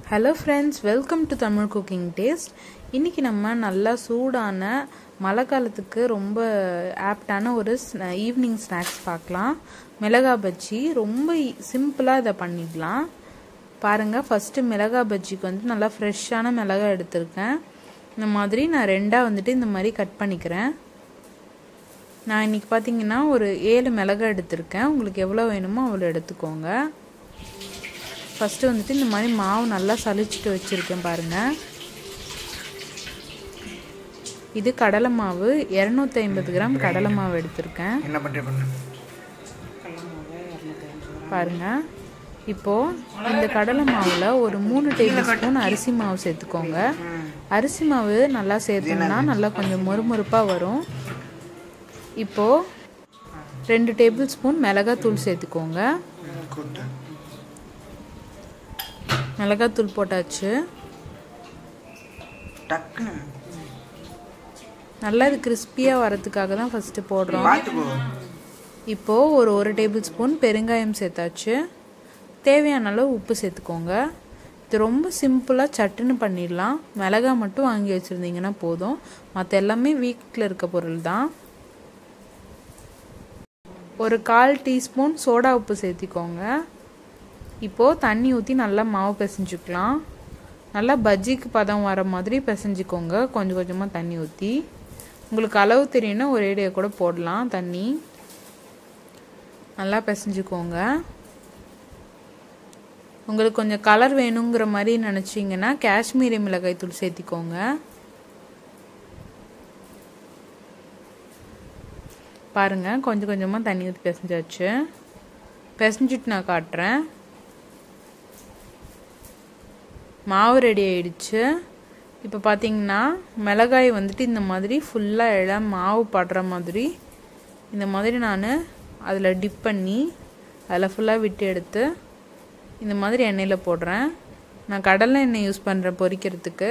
hello friends welcome to Tamil cooking taste இன்றைக்கி நம்ம நல்லா சூடான மழை காலத்துக்கு ரொம்ப ஆப்டான ஒரு ஈவினிங் ஸ்நாக்ஸ் பார்க்கலாம் மிளகா பஜ்ஜி ரொம்ப சிம்பிளாக இதை பண்ணிடலாம் பாருங்கள் ஃபஸ்ட்டு மிளகா பஜ்ஜிக்கு வந்து நல்லா ஃப்ரெஷ்ஷான மிளகா எடுத்திருக்கேன் இந்த மாதிரி நான் ரெண்டாக வந்துட்டு இந்த மாதிரி கட் பண்ணிக்கிறேன் நான் இன்றைக்கி பார்த்தீங்கன்னா ஒரு ஏழு மிளகா எடுத்திருக்கேன் உங்களுக்கு எவ்வளோ வேணுமோ அவ்வளோ எடுத்துக்கோங்க ஃபஸ்ட்டு வந்துட்டு இந்த மாதிரி மாவு நல்லா சலிச்சுட்டு வச்சுருக்கேன் பாருங்கள் இது கடலை மாவு இரநூத்தி ஐம்பது கிராம் கடலை மாவு எடுத்திருக்கேன் என்ன பண்ணுற பண்ண பாருங்க இப்போது இந்த கடலை மாவில் ஒரு மூணு டேபிள் ஸ்பூன் அரிசி மாவு சேர்த்துக்கோங்க அரிசி மாவு நல்லா சேர்த்தோம்னா நல்லா கொஞ்சம் மொறுமொறுப்பாக வரும் இப்போது ரெண்டு டேபிள் ஸ்பூன் மிளகாத்தூள் சேர்த்துக்கோங்க கூப்பிட்டேன் மிளகாத்தூள் போட்டாச்சு டக்குன்னு நல்லா இது கிறிஸ்பியாக வரதுக்காக தான் ஃபஸ்ட்டு போடுறோம் பார்த்துக்கோ இப்போது ஒரு ஒரு டேபிள் ஸ்பூன் பெருங்காயம் சேர்த்தாச்சு தேவையான அளவு உப்பு சேர்த்துக்கோங்க இது ரொம்ப சிம்பிளாக சட்டுன்னு பண்ணிடலாம் மிளகா மட்டும் வாங்கி வச்சுருந்தீங்கன்னா போதும் மற்ற எல்லாமே வீட்டில் இருக்க பொருள் தான் ஒரு கால் டீஸ்பூன் சோடா உப்பு சேர்த்திக்கோங்க இப்போது தண்ணி ஊற்றி நல்லா மாவு பிசைஞ்சுக்கலாம் நல்லா பஜ்ஜிக்கு பதம் வர மாதிரி பிசைஞ்சுக்கோங்க கொஞ்சம் கொஞ்சமாக தண்ணி ஊற்றி உங்களுக்கு அளவு தெரியும்னா ஒரேடியாக கூட போடலாம் தண்ணி நல்லா பிசைஞ்சுக்கோங்க உங்களுக்கு கொஞ்சம் கலர் வேணுங்கிற மாதிரி நினச்சிங்கன்னா காஷ்மீரி மிளகாய் தூள் சேர்த்திக்கோங்க பாருங்கள் கொஞ்சம் கொஞ்சமாக தண்ணி ஊற்றி பிசைஞ்சாச்சு பிசைஞ்சிட்டு நான் காட்டுறேன் மாவு ரெடி ஆயிடுச்சு இப்போ பார்த்தீங்கன்னா மிளகாய் வந்துட்டு இந்த மாதிரி ஃபுல்லாக இடம் மாவு படுற மாதிரி இந்த மாதிரி நான் அதில் டிப் பண்ணி அதில் ஃபுல்லாக விட்டு எடுத்து இந்த மாதிரி எண்ணெயில் போடுறேன் நான் கடலை எண்ணெய் யூஸ் பண்ணுறேன் பொரிக்கிறதுக்கு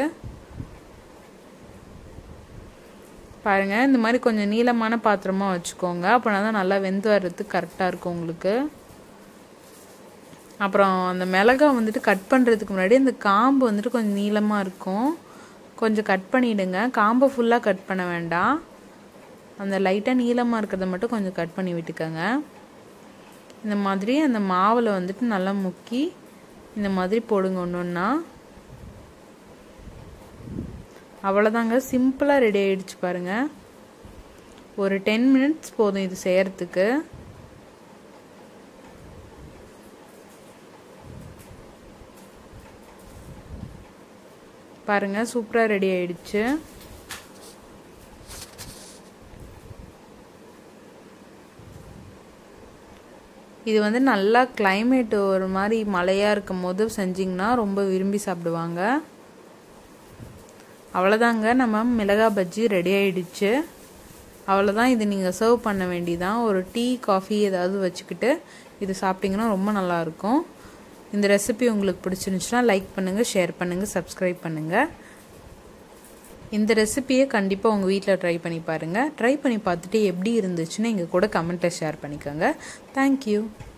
பாருங்கள் இந்த மாதிரி கொஞ்சம் நீளமான பாத்திரமாக வச்சுக்கோங்க அப்படின்னா தான் நல்லா வெந்து வர்றதுக்கு கரெக்டாக இருக்கும் உங்களுக்கு அப்புறம் அந்த மிளகா வந்துட்டு கட் பண்ணுறதுக்கு முன்னாடி அந்த காம்பு வந்துட்டு கொஞ்சம் நீளமாக இருக்கும் கொஞ்சம் கட் பண்ணிவிடுங்க காம்பை ஃபுல்லாக கட் பண்ண வேண்டாம் அந்த லைட்டாக நீளமாக இருக்கிறத மட்டும் கொஞ்சம் கட் பண்ணி விட்டுக்கோங்க இந்த மாதிரி அந்த மாவில் வந்துட்டு நல்லா முக்கி இந்த மாதிரி போடுங்க ஒன்று ஒன்றா அவ்வளோதாங்க சிம்பிளாக ரெடி ஆகிடுச்சு பாருங்கள் ஒரு டென் மினிட்ஸ் போதும் இது செய்கிறதுக்கு பாருங்கள் சூப்பராக ரெடி ஆயிடுச்சு இது வந்து நல்லா கிளைமேட் ஒரு மாதிரி மழையாக இருக்கும் போது செஞ்சிங்கன்னா ரொம்ப விரும்பி சாப்பிடுவாங்க அவ்வளோதாங்க நம்ம மிளகா பஜ்ஜி ரெடி ஆயிடுச்சு அவ்வளோதான் இது நீங்கள் சர்வ் பண்ண வேண்டியதான் ஒரு டீ காஃபி ஏதாவது வச்சுக்கிட்டு இது சாப்பிட்டிங்கன்னா ரொம்ப நல்லாயிருக்கும் இந்த ரெசிபி உங்களுக்கு பிடிச்சிருந்துச்சுன்னா லைக் பண்ணுங்கள் ஷேர் பண்ணுங்கள் சப்ஸ்கிரைப் பண்ணுங்கள் இந்த ரெசிபியை கண்டிப்பாக உங்கள் வீட்டில் ட்ரை பண்ணி பாருங்கள் ட்ரை பண்ணி பார்த்துட்டு எப்படி இருந்துச்சுன்னு எங்கள் கூட கமெண்ட்டில் ஷேர் பண்ணிக்கோங்க தேங்க்யூ